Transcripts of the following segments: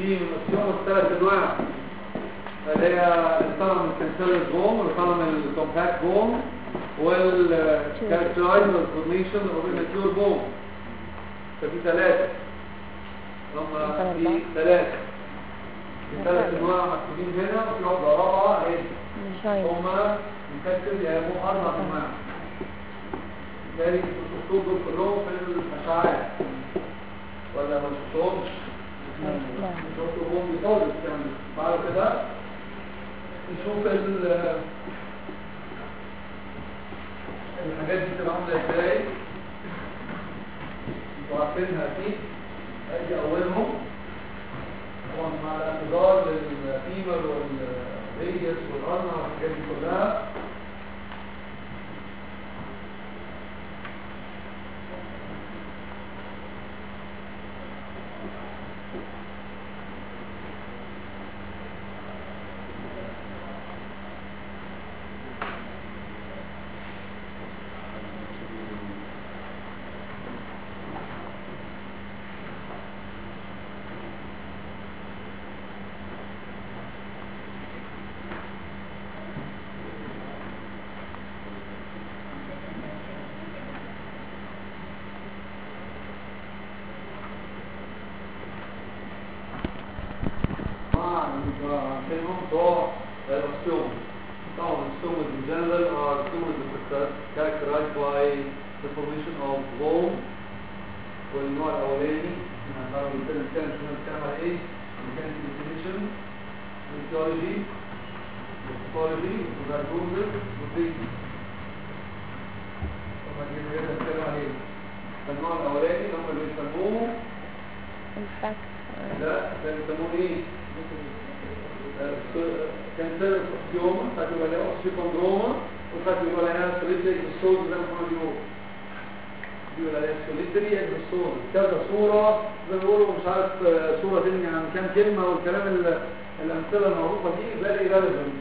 في مقسومه ثلاث انواع اللي هي الثلم الكنسلس بوم والثلم الكومباكت بوم والكاركترايز والفورميشن اوف الماتيور بوم ففي ثلاثه هم في ثلاثه في ثلاث انواع مكتوبين هنا وفي واحده رابعه اهي جاين هما مكتب يا ابو اربع انواع ذلك الخطوط دول كلهم في الاشعاعات ولا ما شفتهمش لا شفتهم بيطولوا يعني بعد كده نشوف ال الحاجات دي بتبقى عامله ازاي انتوا عارفينها اكيد ادي اولهم طبعا مع الاعتذار للفيمر والريديوس والارنا والحاجات دي كلها مع عشانهم بتوع الاستوم طبعا الستومز in general are stomas that are characterized by the formation of bone والنوع الاولاني احنا هنعرف نتكلم كام شنو بنتكلم على ايه mechanical definition physiology pathology diagnosis treatment طبعا دي حاجات هنتكلم عليها النوع الاولاني اللي هم اللي بيسموه الفاكت لا كان يسموه ايه كان سيرس اوستيوما ساعات يبقى لها اوستيوكوندروما وساعات يبقى لها سوليتري اكزوستوز زي ما محمد يقول بيبقى لها سوليتري اكزوستوز كذا صورة زي ما بيقولوا مش عارف آه، صورة تني عن كام كلمة والكلام ال- الأمثلة المعروفة دي فيري ريليفنت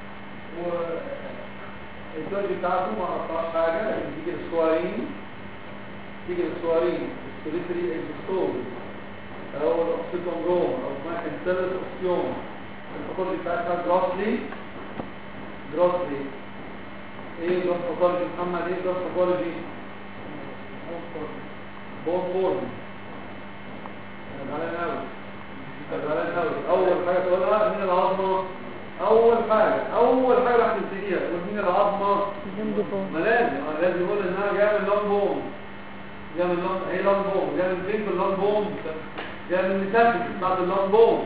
والإنتاج بتاعته ما قطعش حاجة لكن تيجي السوارين تيجي السوارين السوليتري اكزوستوز او الاوكسيكوندروم او اسمها كانسلس اوكسيوم الباثولوجي بتاعتها جراسلي جراسلي ايه جراس باثولوجي محمد ايه جراس باثولوجي بون فورم انا زعلان قوي انا زعلان قوي اول حاجه تقولها مين العظمه اول حاجه اول حاجه راح تبتديها تقول مين العظمه جنب بون ما لازم أنا لازم يقول انها جايه من لون بوم جايه من لون ايه لون بوم جايه من فين في اللون بوم جايه من الميتافيز بتاعت اللون بوم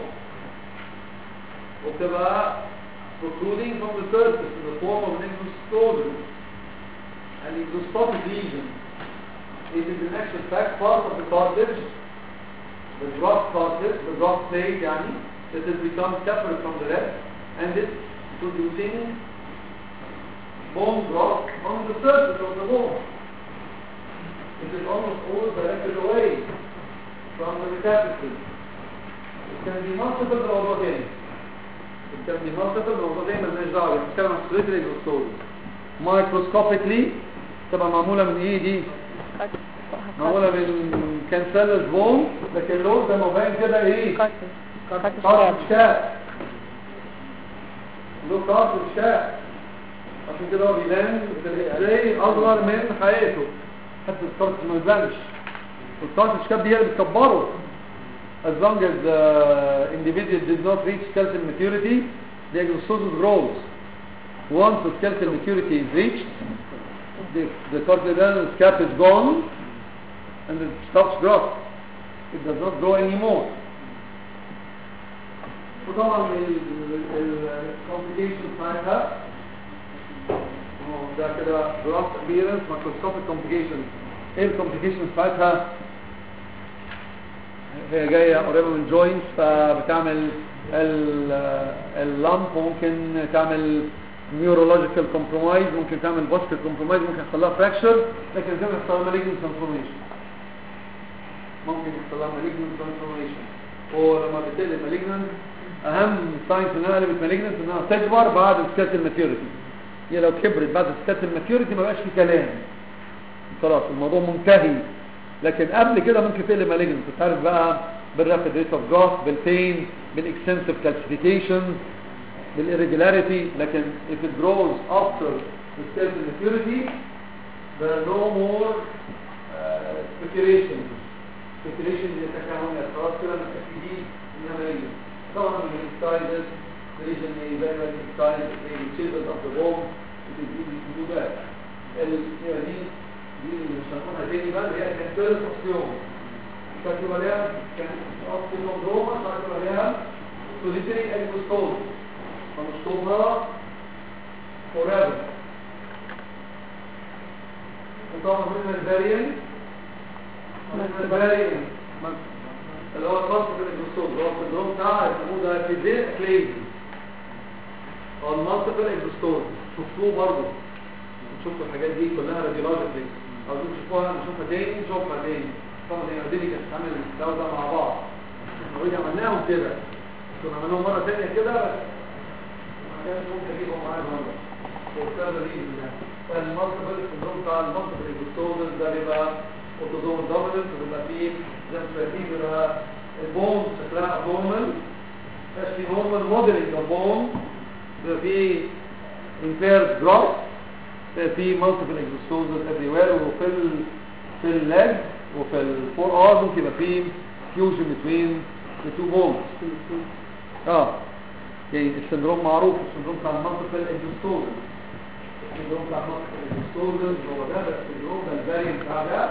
وبتبقى protruding from the surface in the form of an exoskeleton an exostotic lesion it is in actual fact part of the cartilage the gross cartilage the gross plate يعني that has become separate from the rest and it's producing bone growth on the surface of the bone. It is almost always directed away from the metastasis. It can be multiple موضوعين. It can be multiple موضوعين مالناش دعوة بنتكلم عن solitary exostosis. Microscopically تبقى معمولة من ايه دي؟ معمولة من كانسلس بون لكن لو زي ما باين كده ايه؟ كارتس كارت شاء له كارت شاء عشان كده هو بيبان ازاي اصغر من حياته حتى الكارت ما يبانش والكارت الشاب دي هي اللي بتكبره as long as the individual did not reach skeletal maturity the exostosis grows once the skeletal maturity is reached the, the cartilaginous cap is gone and it stops growth it does not grow anymore وطبعا الكومبليكيشن بتاعتها أهو ده كده جراس ابيرنس مايكروسكوبيك كومبليكيشن ايه الكومبليكيشن بتاعتها هي جايه قريبه من جوينت فبتعمل اللامب ممكن تعمل نيورولوجيكال كومبرومايز ممكن تعمل بوستر كومبرومايز ممكن يحصل لها فراكشر لكن زي ما يحصل لها مالجنت ترانسفورميشن ممكن يحصل لها مالجنت ترانسفورميشن ولما بتقلب مالجنت اهم ساينس انها قلبت مالجنت انها تكبر بعد السكات الماتيوريتي هي لو كبرت بعد السكات الماتيوريتي ما بقاش في كلام خلاص الموضوع منتهي لكن قبل كده ممكن تقلب مالجنت انت عارف بقى بالرابid rate of growth بالبين بالاكستنسيف calcifications بالirregularity لكن if it grows after the stage of maturity there are no more uh, speculation speculation اللي تكامل خلاص كده متأكدين انها مريض طبعا من excited the region may very well be excited may be children of the bone it is easy to do that ال- هي دي دي اللي مش هنقولها تاني بقى اللي هي كانت ثالث اوبسيون شكلوا عليها كان اوبسيون روما شكلوا عليها solitary ايكوستوم هنشطبها forever وطبعا من الفاريان من الفاريان اللي هو المنطق الاكزوستوم اللي هو السندروم بتاع يسموه ده فيزيك كليزي هو المنطق الاكزوستوم شفتوه برضه شفتوا الحاجات دي كلها راديولوجيكلي او تشوفوها نشوفها تاني نشوفها تاني طبعا هي دي كانت بتتعمل دوله مع بعض احنا اوريدي عملناهم كده كنا عملناهم مره ثانيه كده بس ما كانش ممكن اجيبهم معايا النهارده وكذا دي المنطق السندروم بتاع المنطق الاكزوستوم ده بيبقى اوتوزوم دوميننت وبيبقى فيه زي ما شايفين بيبقى البون شكلها ابنورمال مبقاش فيه نورمال موديلنج اوف بون بيبقى فيه impaired growth بيبقى فيه multiple exosomes everywhere وفي ال في الليج وفي الفور ار ممكن يبقى فيه fusion between the two bones اه يعني السندروم معروف السندروم بتاع المنطقة الاكزوستوم السندروم بتاع المنطقة الاكزوستوم هو ده بس السندروم ده الفاريانت بتاع ده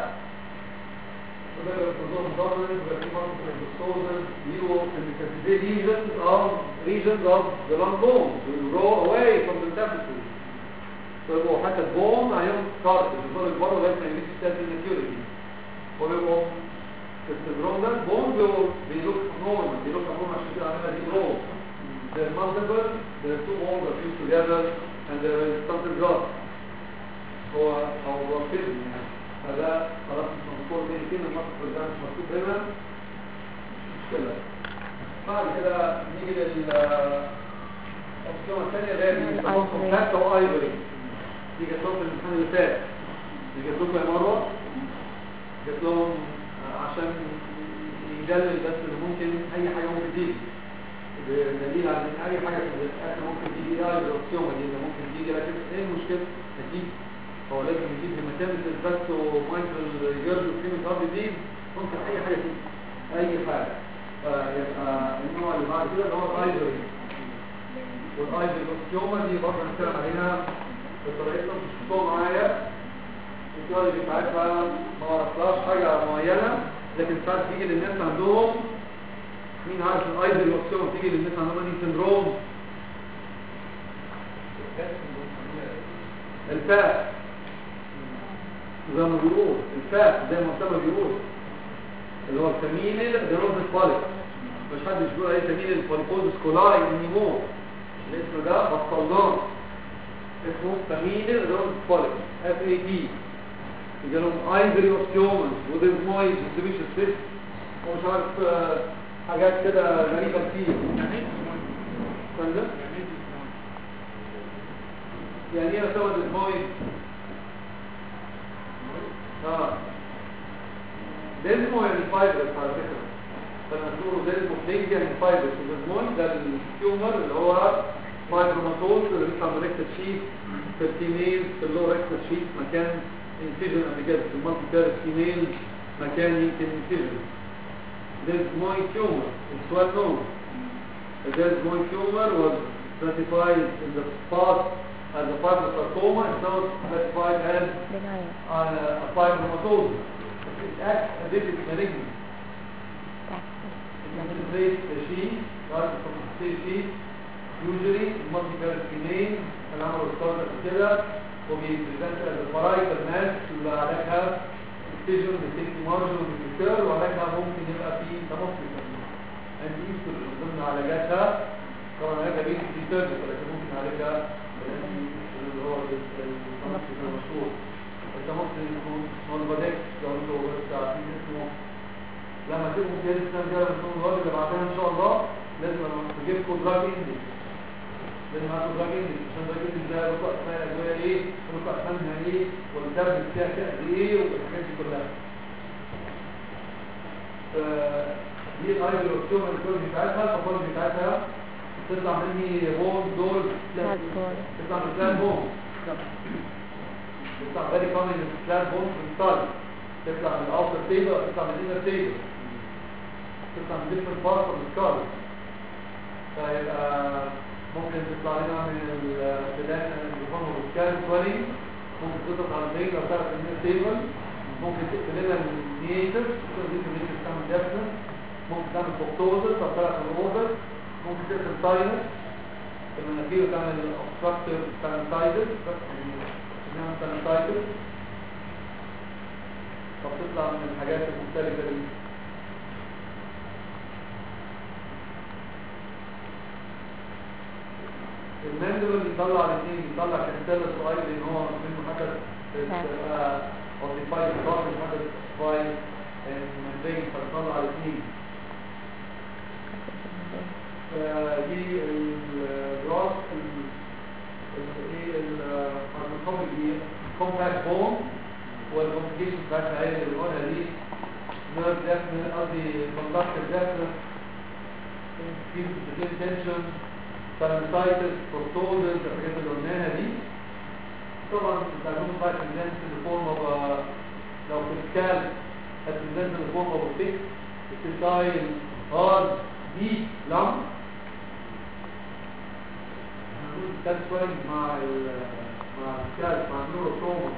وده السندروم dominant وده في منطقة الاكزوستوم ليه ان كانت دي regions of regions of the long bones will grow away from the tapestry فيبقوا حتى البون عليهم كارت الزور البره لغايه ما يمشي ستات الماتيوريتي وبيبقوا في السندروم ده البون بيبقوا بيلوك نورمال بيلوك نورمال عشان كده عاملها دي جروث They're multiple, the two bones are fused together and there is something growth. هو هو فيلم يعني فده خلاص مش مذكور تاني كده المنطق ده مش مكتوب هنا مش مشكلة بعد كده نيجي لل الأوبسيون الثانية اللي هي بيسموها كونتاكت أو ايفري دي جات لهم في الامتحان اللي فات دي جات لكم يا مروه جات لهم عشان يدلل بس ان ممكن اي حاجه ممكن تيجي بدليل على ان اي حاجه في الاخر ممكن تيجي ايه الاوبسيون دي اللي ممكن تيجي لكن ايه المشكله هتيجي هو لازم يجيب هيماتيمس بس ومايكرو جيرد وكيميك ار دي ممكن اي حاجه تيجي اي حاجه فيبقى النوع اللي بعد كده اللي هو الايفري والايفري الاوبسيوما دي برضه هنتكلم عليها بطريقتنا مش شفتوها معايا التيولوجي بتاعتها ما عرفتهاش حاجة معينة لكن ساعات تيجي للناس عندهم مين عارف الايدل الاوبسيوم تيجي للناس عندهم دي سندروم الفاء زي ما بيقول الفاء زي ما اسامه بيقول اللي هو الفاميلي ديروز الفالك مش حدش بيقول عليه فاميلي الفالكوز سكولاي انيمور الاسم ده بطلناه اسمه فاميلي ديروز الفالك اف اي تي يجي لهم ايفري اوستيومز وديزمويد ديستريبيوشن سيست ومش عارف آه، حاجات كده غريبه كتير فاهم يعني ايه اسوي ديزمويد اه ديزمو يعني فايبرس على فكره فلما تقولوا ديزمو فلينج يعني فايبرس وديزمويد ده التيومر اللي هو فايبروماتوز اللي بيطلع من ريكتال شيت في الفيميل في اللو ريكتال شيت مكان انسيجن قبل كده في المالتي كارس فيميل مكان يمكن انسيجن desmoid tumor it's well known the desmoid tumor was classified in the past as a fibrosarcoma it's now classified as Benign. uh, a fibromatosis it acts as if it's malignant That's concentrate the sheet right from the sheet usually multi parent female كان عملوا ستارت كده وبيبريزنت از الفرايتال ماس اللي علاجها اكسجن بتكتي مارجن وبتكتر وعلاجها ممكن يبقى فيه تمصل انتي ايستر من ضمن علاجاتها طبعا علاجها بيجي في سيرجن ولكن ممكن علاجها بالانتي اللي هو التمصل المشهور التمصل يكون نوربادكس لو انتوا بس عارفين اسمه لما تبقوا كده السنه الجايه من الشهر اللي بعدها ان شاء الله لازم تجيبكم دراج اندكس لازم معاكم دراج اندكس عشان دراج اندكس ده رقم اسمها ادويه ايه ورقم اسمها ايه والتربي فيها قد ايه والحاجات دي كلها ف- دي دي الايرو الاوستيوم الكولوجي بتاعتها الباثولوجي بتاعتها تطلع مني بون دول Flat bone. تطلع من فلات بون تطلع فيري كومن فلات بون في الستارت تطلع من الاوتر تيبل تطلع من الانر تيبل تطلع من different parts of the skull فيبقى ممكن تطلع لنا من البداية اللي هم السكان سوالينج ممكن تضغط على البين لو تعرف الانر تيبل ممكن تقفل لنا النيتر تقدر دي النيتر تعمل ديفنس ممكن تعمل بوكتوزس لو تعرف الاوفر ممكن تقفل ساينس المناخير تعمل obstructive sinusitis اسمها sinusitis فبتطلع من الحاجات المختلفة دي الماندبل بيطلع الاثنين بيطلع كانسيلا صغير لان هو منه حاجه بتبقى اوتيفايد كارب حاجه سباي ممبرين فبيطلع الاثنين دي الراس ايه الفارماكولوجي دي كومباكت بون والكومبليكيشن بتاعتها هي اللي بنقولها دي نيرف ديفنس قصدي كوندكتيف ديفنس في تنشن ساينسايتس بروتوزس الحاجات اللي قلناها دي طبعا بتعملوا بقى تندنس لفورم اوف لو في السكال هتندنس لفورم اوف فيكس ستايل هارد ديب لام هنقول سكال سوينج مع ال مع السكال مع النيوروتروما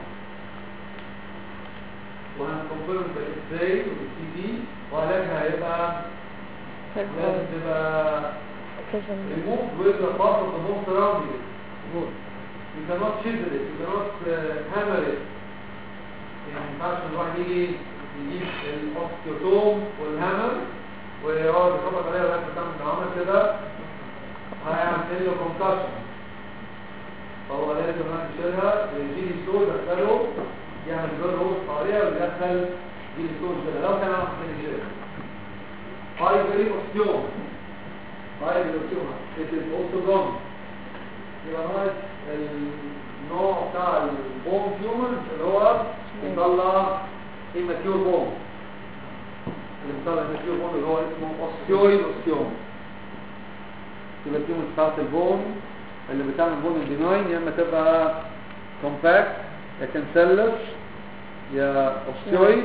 وهنكونفيرم بالاكس راي وبالسي تي وعلاجها هيبقى Flat لازم bone. تبقى Prison. remove with the part of the bone surrounding it. You cannot chisel it, you cannot uh, hammer it. يعني ما ينفعش إن الواحد يجي يجيب الاوستيوتوم والهامر ويقعد يخبط عليها لغايه ما تعمل عمل كده هيعمل له كونكشن فهو لازم الواحد يشيلها يجي ستول يدخله يعمل جول روز حواليها ويدخل يجي ستول كده لو كان عامل يشيلها هايبري اوستيوم هايبري اوستيوم it is also gone يبقى ناقص النوع بتاع البون تيومر اللي هو بيطلع immature بون اللي بيطلع immature بون اللي هو اسمه اوستيويد اوستيوم يبقى التيومر بتاعت البون اللي بتعمل بون الديناين يا اما تبقى كومباكت يا كانسلس يا اوستيويد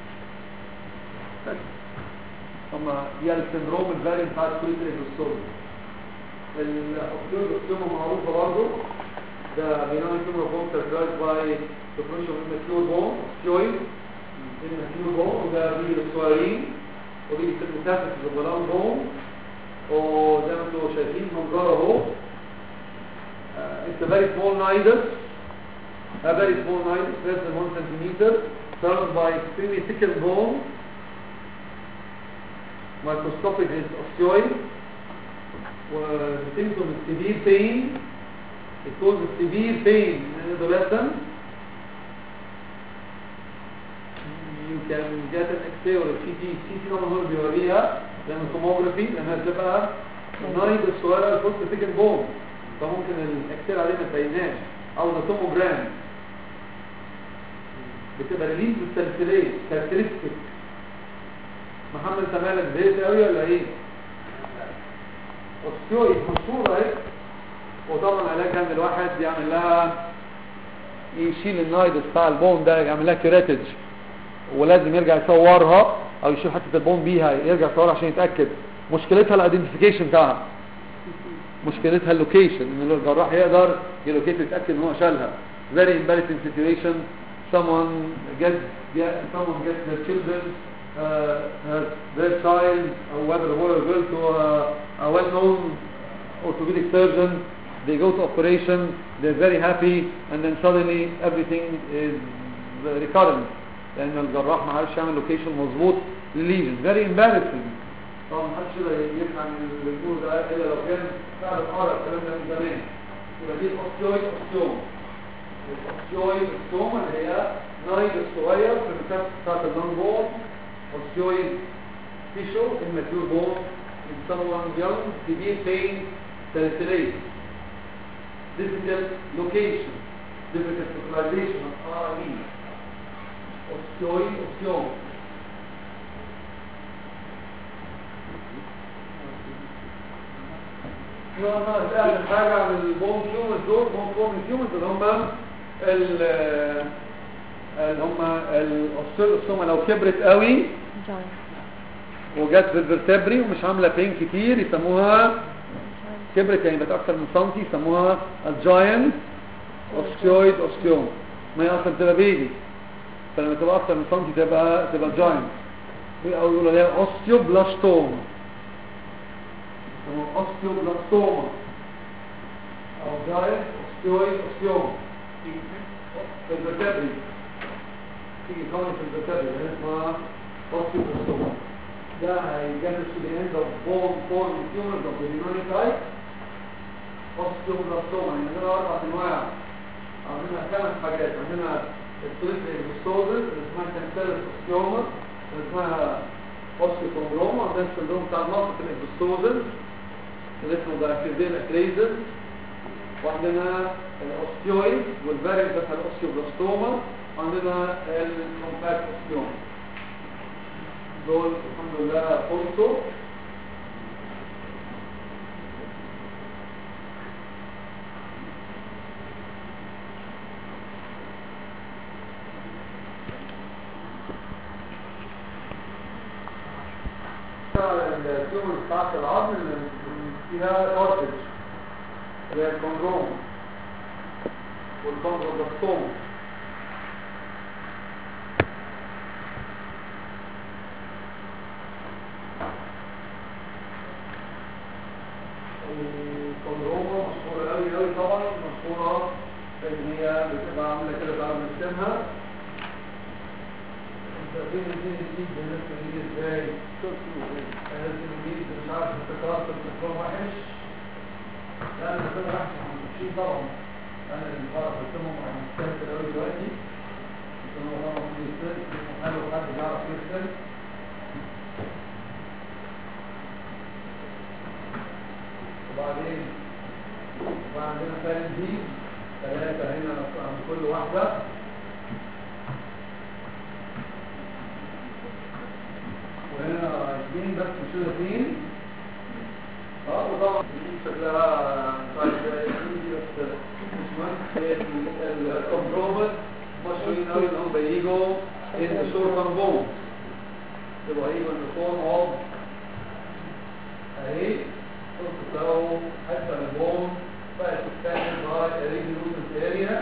بس هما دي السندروم الفارينت بتاع الكوليتريك والسوري الاوستيويد اوستيوم معروفه برضه ده بينام tumor bone characterized by suppression of immature bone osteoid immature bone وده بيجي للصغيرين وبيجي في المتافس البلان بون وزي ما انتم شايفين منظره اهو Uh, it's a very small nidus, a very small nidus, less than 1 centimeter, surrounded by extremely thickened bone. Microscopic is osteoid. The symptom is severe pain. It causes severe pain in adolescence. You can get an X-ray or a CT. CT طبعا هو اللي بيوريها لأن التوموجرافي لأنها بتبقى نايدس صغيرة الفوست ثيكن بون فممكن الاكسير عليه ما تبيناش او ده توموجرام بتبقى ريليز بالسلسليه كاركترستيك محمد انت مالك زهقت قوي ولا ايه؟ اوستيويد مشهوره اهي وطبعا علاجها ان الواحد يعمل لها يشيل النايدس بتاع البون ده يعمل لها كيراتج ولازم يرجع يصورها او يشيل حته البون بيها يرجع يصورها عشان يتاكد مشكلتها الايدنتيفيكيشن بتاعها مشكلتها اللوكيشن ان الجراح يقدر يلوكيت يتاكد ان هو شالها very embarrassing situation someone gets get, someone gets their children uh, has their child or whether a boy or girl to a, a well-known orthopedic surgeon they go to operation they're very happy and then suddenly everything is recurrent لان الجراح ما عرفش يعمل لوكيشن مظبوط للليجن very embarrassing طبعا محدش يقدر يفهم اللي بيقوله ده الا لو كان فعلا قرا الكلام ده من زمان يبقى دي الاوستيويد اوستيوم الاوستيويد اوستيوم اللي هي نايد الصغير في المسافه بتاعت اللون بون اوستيويد تيشو immature bone in someone young severe pain salicylate difficult location difficult localization of RE osteoid osteom ناقص اخر حاجه عن البون تيومرز دول بون فورم تيومرز اللي هم ال اللي هم الاوستيوما لو كبرت قوي giant وجت في الفرتبري ومش عامله بين كتير يسموها كبرت يعني بقت اكتر من سنتي يسموها الجاينت اوستيويد اوستيوم ما هي اصلا بتبقى بيبي فلما تبقى اكتر من سنتي تبقى تبقى جاينت او يقولوا عليها اوستيوبلاستوما يسموها اوستيوبلاستوما او جاينت اوستيويد اوستيوم في الفرتبري تيجي كوني في الفرتبري يعني اسمها اوستيوبلاستوما ده هيجلس to the end of bone form tumors of the pneumonic type osteoblasoma يعني عندنا اربع انواع عندنا خمس حاجات عندنا التريبل اكزوستوزس اللي اسمها كانسيلس اوستيوما اللي اسمها اوستيوكوندروما وده السندروم بتاع المنطقه الاكزوستوزس اللي اسمه باكتيريال اكريزس وعندنا الاوستيويد والفاريانت بتاع الاوستيوبلاستوما وعندنا الكومباكت اوستيوما دول الحمد لله قلته التيومر بتاعت العظم اللي فيها كارتج اللي هي الكوندروم والكوندروبلاستوم الكوندروما مشهورة قوي قوي طبعا مشهورة ان هي بتبقى عاملة كده بعد ما نسمها انت فين الدين الجديد بالناس الجديد ازاي؟ الناس الجديد مش عارف التكرار التكرار وحش لا انا كده وحش مش طبعا انا اللي بعرف ارسمهم عن مستهتر قوي دلوقتي يكونوا طبعا في السيرك حلو حد بيعرف يرسم وبعدين وعندنا ثالث دي ثلاثة هنا عند كل واحدة وهنا اثنين بس مش اثنين اه وطبعا دي شكلها مش عارف ايه بس مش مهم الكومبرومت مشهورين قوي ان هم بيجوا in the short term bone يبقى يجوا in the form of اهي تلاقوا حتى البون بقت تستعمل by a reproduced area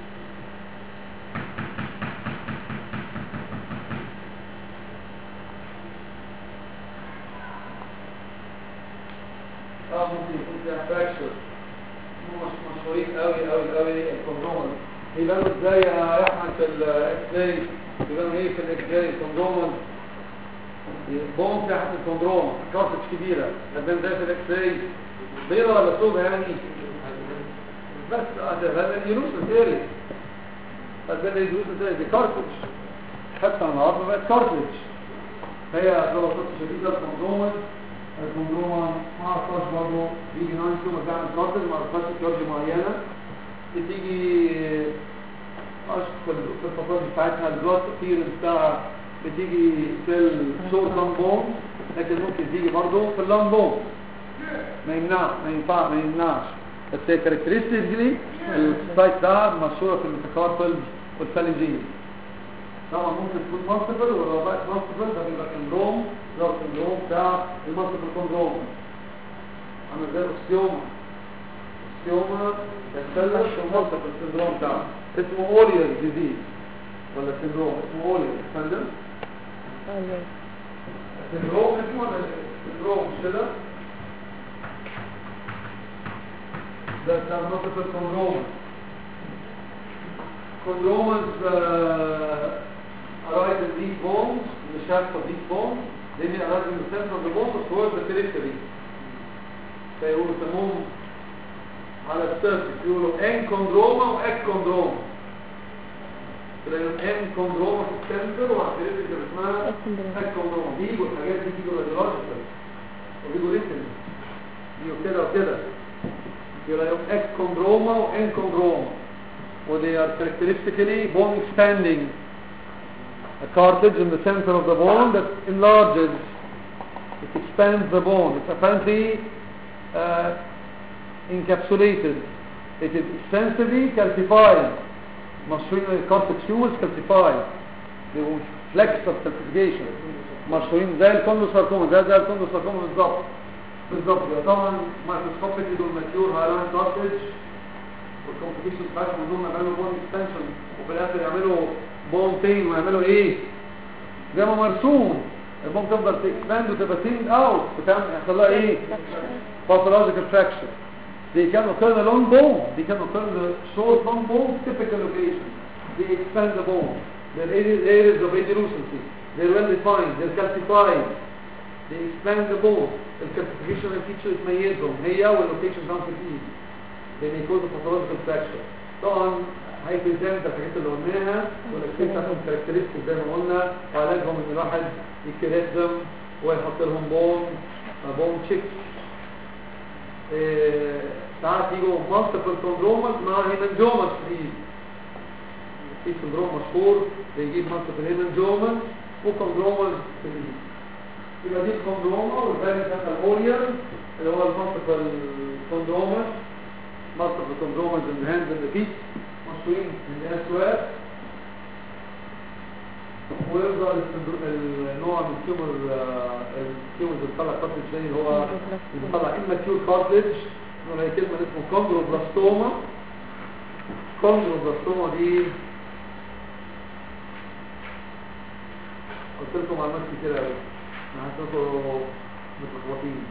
اه ممكن يكون فيها فراكشر مش مشهورين قوي قوي قوي الكوندومز يبانوا ازاي يا احمد في الاكس راي يبانوا ايه في الاكس راي الكوندومز بون تحت الكوندروم كارتج كبيرة هتبان زي في الاكس راي بيضة ولا سودة يعني بس ده هذا اليونوس اريا هتبان اليونوس اريا دي كارتج حتى النهارده بقت كارتج هي ضغطات شديدة الكوندروم الكوندروم ما عرفهاش برضه بيجي ناين سوما بتعمل كارتج ما عرفهاش كارتج معينة بتيجي مش في الفصائل بتاعتها البلاد كتير بتاعها بتيجي في الشورت لامبون لكن ممكن تيجي برضه في اللامبون ما يمنع ما ينفع ما يمنعش بس هي كاركترستيكلي السايت ده مشهوره في الميتاكاربل والفالنجين طبعا ممكن تكون مالتيبل ولو بقت مالتيبل ده بيبقى سندروم اللي هو السندروم بتاع المالتيبل سندروم عامل زي الاوستيوما الاوستيوما تتسلل في المالتيبل سندروم بتاعه اسمه اوريال ديزيز ولا سندروم اسمه اوريال فندم always سندروم اسمه ولا سندروم مش كده ده بتاع منطقة الكوندروما Chondromas uh, arise in deep bones, in the shaft of deep bones. They may arise in the center of the bone or towards the periphery. فيقولوا يسموهم على السيرفيس يقولوا ان كوندروما واك كوندروما تلاقيهم ان كوندروما في السنتر وعلى البريفري اسمها Eccentric. اك كوندروما بيجوا الحاجات دي بيجوا راديولوجيكال وبيجوا ريتن بيجوا كده وكده يلاقيهم اك كوندروما وان كوندروما و they are characteristically bone expanding a cartilage in the center of the bone that enlarges it expands the bone it's apparently uh, encapsulated it is extensively calcified مشهورين الكارتكسيولز calcified بيبقوا flex of calcification مشهورين زي الكوندوساركوما ده زي الكوندوساركوما بالظبط بالظبط يبقى طبعا مايكروسكوبيكلي دول ماتيور هايلاين كارتج والكومبليكيشن بتاعتهم انهم يعملوا بون اكستنشن وفي الاخر يعملوا بون تين ويعملوا ايه زي ما مرسوم البون تفضل تكسباند وتبقى تين اوت بتعمل يحصل لها ايه pathological fracture they can occur in a long bone they can occur in the short long bone typical location they expand the bone their areas, areas of adjacency they're well defined they're calcified they expand the bone الكالسيفيكيشن feature تميزهم هي واللوكيشن down في الايد لان يكون pathological fracture طبعا هيبريزنت الحاجات اللي قلناها والاكسين بتاعتهم كاركترستيك زي ما قلنا وعلاجهم ان الواحد يكريتهم ويحط لهم بون بون تشيك إيه ساعات يجوا مالتيبل كوندرومز مع هيمنجومز في الايد في سندروم مشهور بيجيب مالتيبل هيمنجومز وكوندرومز في الايد يبقى دي الكوندروما والثاني بتاعها الاوريال اللي هو المالتيبل كوندرومز multiple chondromas in the hands and the feet مشهورين من الاسواق ويفضل السندرو- النوع من التيومر التيومر اللي بيطلع كارتلج زي اللي هو اللي بيطلع immature cartilage اللي هي كلمه اسمه كوندروبلاستوما كوندروبلاستوما دي قلت لكم معلومات كتير قوي انا حاسسكم متلخبطين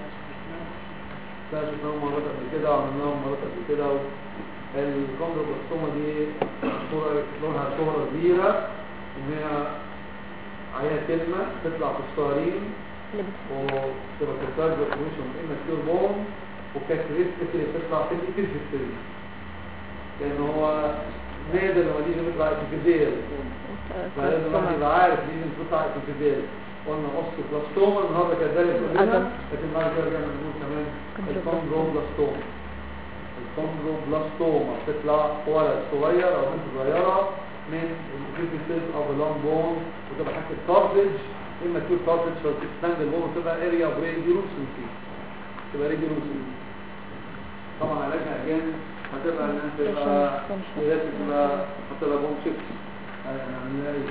كنا شفناهم مرات قبل كده وعملناهم مرات قبل كده الكوندروبلاستوما دي صورة لونها شهرة كبيرة ان هي عليها كلمة تطلع في الصغيرين اللي بت- وتبقى ترتاج بكروشن اما كيور بون وكاكتريستيك اللي بتطلع في الكتريستيك لان هو نادر لما تيجي تطلع اتيكيزيل فلازم الواحد الكارسوما. يبقى عارف ليه بتطلع اتيكيزيل قلنا اوستوبلاستوما النهارده كذلك كلنا العضل. لكن بعد كده رجعنا نقول كمان الكوندروبلاستوما الكوندروبلاستوما بتطلع ولد صغير او بنت صغيره من الكريتيسيس او اللونج بون وتبقى حته كارتج اما تكون كارتج فتكسباند البون وتبقى اريا اوف ريديوسنسي تبقى ريديوسنسي طبعا علاجها اجان هتبقى ان انت تبقى لازم تبقى هتبقى بون شيبس هنعملها ايه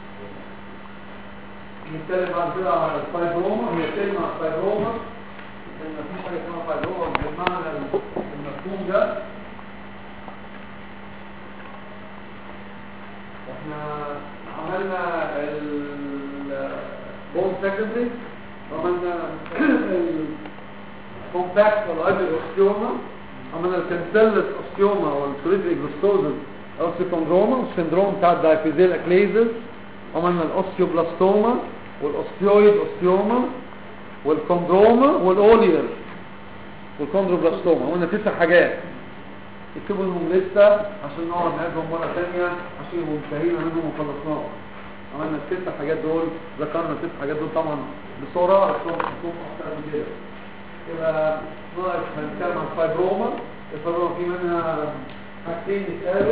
نتكلم بعد كده على الفايبروما هي كلمة الفايبروما ان مفيش حاجة اسمها فايبروما بالمعنى المفهوم ده احنا عملنا البون سكندري عملنا الكومباكت والهايبر اوستيوما عملنا الكانسلس اوستيوما والسوليتري جلوستوزس اوستيكوندروما والسندروم بتاع الدايفيزيل اكليزس عملنا الاوستيوبلاستوما والاوستيويد اوستيوما والكوندروما والاولير والكوندروبلاستوما عملنا تسع حاجات اكتبوا لهم لسه عشان نقعد نعيدهم مره ثانيه عشان يبقوا منتهيين منهم وخلصناهم عملنا الست حاجات دول ذكرنا الست حاجات دول طبعا بسرعه عشان نحطهم اكتر من كده يبقى ناقص هنتكلم عن الفايبروما الفايبروما في منها حاجتين يتقالوا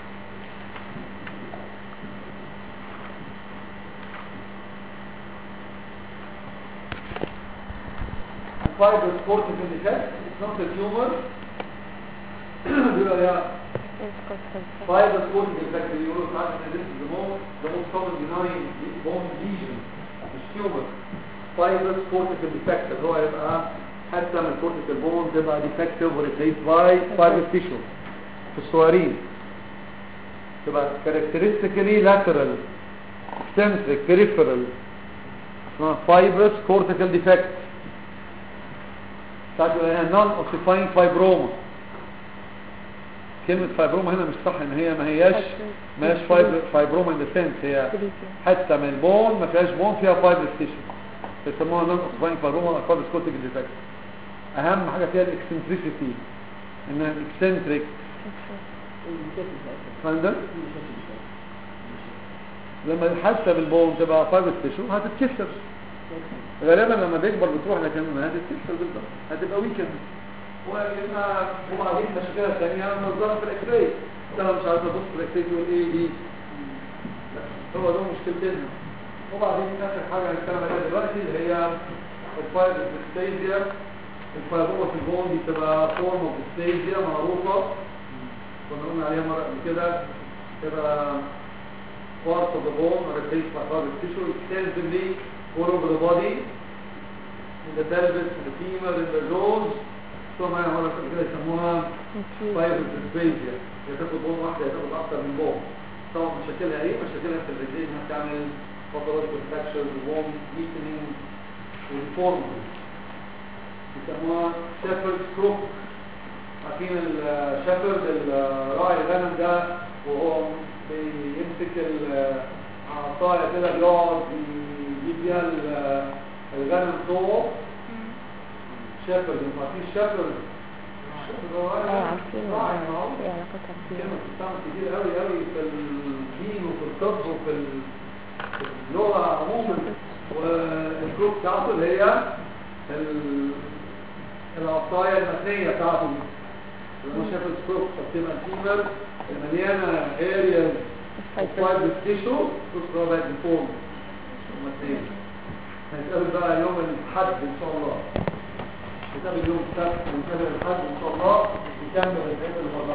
fibrous cortical defect it's not a tumor بيقول يا fibrous cortical defect اللي يقولوا ساعات ان this is the most the most common benign bone lesion مش tumor fibrous cortical defect اللي هو يبقى حتى من cortical bone تبقى defective or replaced by fibrous tissue في الصغيرين تبقى characteristically lateral eccentric peripheral اسمها fibrous cortical defect ساعات يقول هنا non ossifying fibroma كلمة فايبروما هنا مش صح ان هي ما هياش ما هياش فايبروما ان ذا هي حتى من البون ما فيهاش بون فيها فايبرس تيشو يسموها نون اوسفاين فايبروما اكواد سكوتيك ديفكت اهم حاجه فيها الاكسنتريسيتي انها اكسنتريك فاندم لما حتى بالبون تبقى فايبرس تيشو هتتكسر غالبا لما بيكبر بتروح لكن ما هتتكسر بالظبط هتبقى ويكند وإما وبعدين مشكلة ثانية نظرة في الإكس راي أنا مش عارف أبص في الإكس راي تقول إيه دي لا، هو ده مشكلتين وبعدين آخر حاجة هنتكلم عليها دلوقتي اللي هي الفايبر ديستيزيا الفايبروما في البون دي بتبقى فورم اوف ستيجيا معروفة كنا قلنا عليها مرة قبل كده تبقى part of the bone or replaced by other tissue extensively all over the body in the pelvis, in the femur, in the jaws ثم مرة قبل كده يسموها فايبرز ديسبيزيا هي تاخد بون واحدة هي تاخد أكتر من بون طبعا مشاكلها ايه؟ مشاكلها في الرجلين انها بتعمل pathological fractures وبون weakening وديفورميتي بيسموها شيفرد كروك عارفين الشيفرد الراعي الغنم ده وهو بيمسك العصاية كده بيقعد يجيب بيها ال- الغنم طوق شيفرد انتوا عارفين الشيفرد اه عارفين راعي معروف ايه علاقتها كلمة بكده بتستعمل كتير قوي قوي في الدين وفي الطب وفي ال- في اللغة عموما والكروب بتاعته اللي هي ال- العصاية المتنية بتاعته دي. لما شاف الكروب فبتبقى الفيمر المليانة اريا فايبر تيشو تذكر بقى الفورم المتنية هنتقابل بقى يوم الحد ان شاء الله نتقابل يوم السبت ونتقابل الحد ان شاء الله نكمل الفيلم المرة